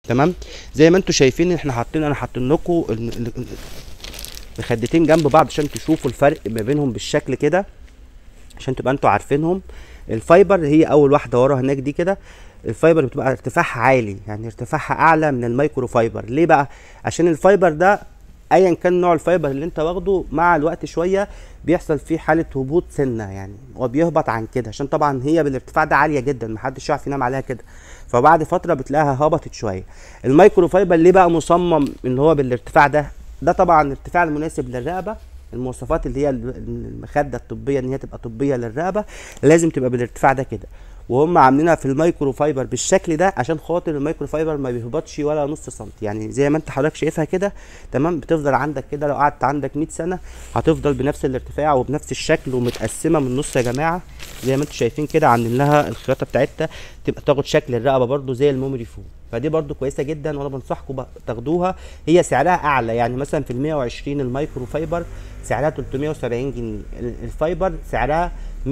تمام زي ما انتم شايفين احنا حاطين انا حاطين لكم ال- ال- ال- الخدتين جنب بعض عشان تشوفوا الفرق ما بينهم بالشكل كده عشان تبقى انتوا عارفينهم الفايبر هي اول واحده ورا هناك دي كده الفايبر بتبقى ارتفاعها عالي يعني ارتفاعها اعلى من المايكرو فايبر ليه بقى عشان الفايبر ده ايا كان نوع الفايبر اللي انت واخده مع الوقت شويه بيحصل فيه حاله هبوط سنه يعني هو بيهبط عن كده عشان طبعا هي بالارتفاع ده عاليه جدا محدش يعرف ينام عليها كده فبعد فتره بتلاقيها هبطت شويه المايكرو فايبر ليه بقى مصمم ان هو بالارتفاع ده ده طبعا الارتفاع المناسب للرقبه المواصفات اللي هي المخده الطبيه ان هي تبقى طبيه للرقبه لازم تبقى بالارتفاع ده كده وهم عاملينها في المايكرو فايبر بالشكل ده عشان خاطر المايكرو فايبر ما بيهبطش ولا نص سنتي يعني زي ما انت حضرتك شايفها كده تمام بتفضل عندك كده لو قعدت عندك 100 سنه هتفضل بنفس الارتفاع وبنفس الشكل ومتقسمه من النص يا جماعه زي ما انتم شايفين كده عاملين لها الخياطه بتاعتها تبقى تاخد شكل الرقبه برده زي الميموري فوم فدي برده كويسه جدا وانا بنصحكم بقى تاخدوها هي سعرها اعلى يعني مثلا في ال 120 المايكرو فايبر سعرها 370 جنيه ال- الفايبر سعرها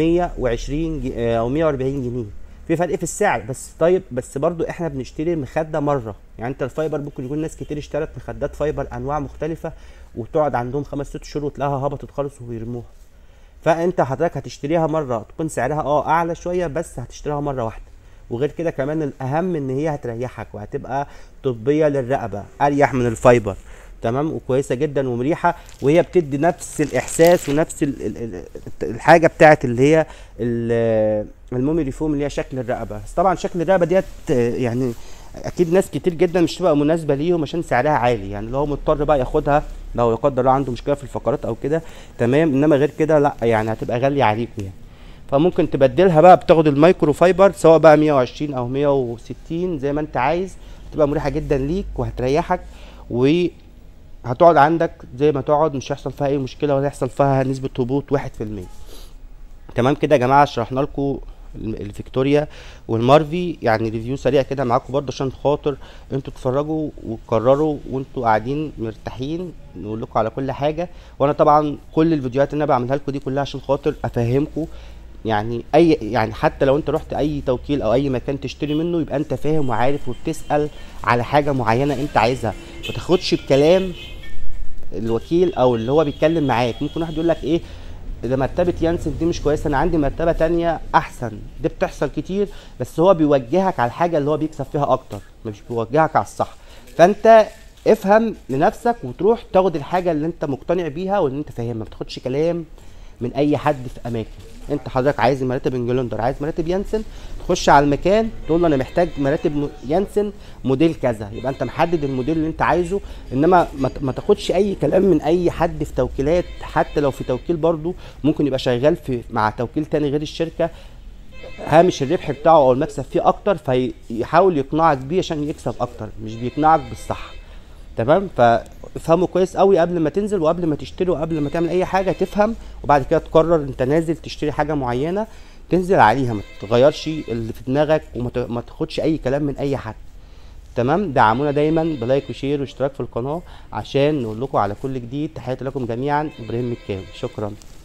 120 جي- آه، او 140 جنيه في فرق في السعر بس طيب بس برضو احنا بنشتري مخده مره يعني انت الفايبر ممكن يكون ناس كتير اشترت مخدات فايبر انواع مختلفه وتقعد عندهم خمس ست شهور وتلاقيها هبطت خالص ويرموها فانت حضرتك هتشتريها مره تكون سعرها اه اعلى شويه بس هتشتريها مره واحده وغير كده كمان الاهم ان هي هتريحك وهتبقى طبيه للرقبه اريح من الفايبر تمام وكويسه جدا ومريحه وهي بتدي نفس الاحساس ونفس ال ال ال الحاجه بتاعت اللي هي ال- الميموري فوم اللي هي شكل الرقبه بس طبعا شكل الرقبه ديت آه، يعني اكيد ناس كتير جدا مش تبقى مناسبه ليهم عشان سعرها عالي يعني لو هو مضطر بقى ياخدها لو لا قدر الله عنده مشكله في الفقرات او كده تمام انما غير كده لا يعني هتبقى غاليه عليكم يعني فممكن تبدلها بقى بتاخد المايكرو فايبر سواء بقى 120 او 160 زي ما انت عايز تبقى مريحه جدا ليك وهتريحك وهتقعد عندك زي ما تقعد مش هيحصل فيها اي مشكله ولا هيحصل فيها نسبه هبوط 1% تمام كده يا جماعه شرحنا لكم الفيكتوريا والمارفي يعني ريفيو سريع كده معاكم برضه عشان خاطر انتوا تتفرجوا وتقرروا وانتوا قاعدين مرتاحين نقول لكم على كل حاجه وانا طبعا كل الفيديوهات اللي انا بعملها لكم دي كلها عشان خاطر افهمكم يعني اي يعني حتى لو انت رحت اي توكيل او اي مكان تشتري منه يبقى انت فاهم وعارف وبتسال على حاجه معينه انت عايزها ما تاخدش بكلام الوكيل او اللي هو بيتكلم معاك ممكن واحد يقول لك ايه ده مرتبه يانسن دي مش كويسه انا عندي مرتبه تانية احسن دي بتحصل كتير بس هو بيوجهك على الحاجه اللي هو بيكسب فيها اكتر مش بيوجهك على الصح فانت افهم لنفسك وتروح تاخد الحاجه اللي انت مقتنع بيها واللي انت فاهمها ما تاخدش كلام من اي حد في اماكن انت حضرتك عايز مراتب انجلندر عايز مراتب يانسن تخش على المكان تقول له انا محتاج مراتب م- يانسن موديل كذا يبقى انت محدد الموديل اللي انت عايزه انما ما ت- ما تاخدش اي كلام من اي حد في توكيلات حتى لو في توكيل برضه ممكن يبقى شغال في مع توكيل تاني غير الشركه هامش الربح بتاعه او المكسب فيه اكتر فيحاول يقنعك بيه عشان يكسب اكتر مش بيقنعك بالصح تمام فافهموا كويس قوي قبل ما تنزل وقبل ما تشتري وقبل ما تعمل اي حاجه تفهم وبعد كده تقرر انت نازل تشتري حاجه معينه تنزل عليها ما تغيرش اللي في دماغك وما ت- ما تاخدش اي كلام من اي حد تمام دعمونا دايما بلايك وشير واشتراك في القناه عشان نقول لكم على كل جديد تحياتي لكم جميعا ابراهيم مكاوي شكرا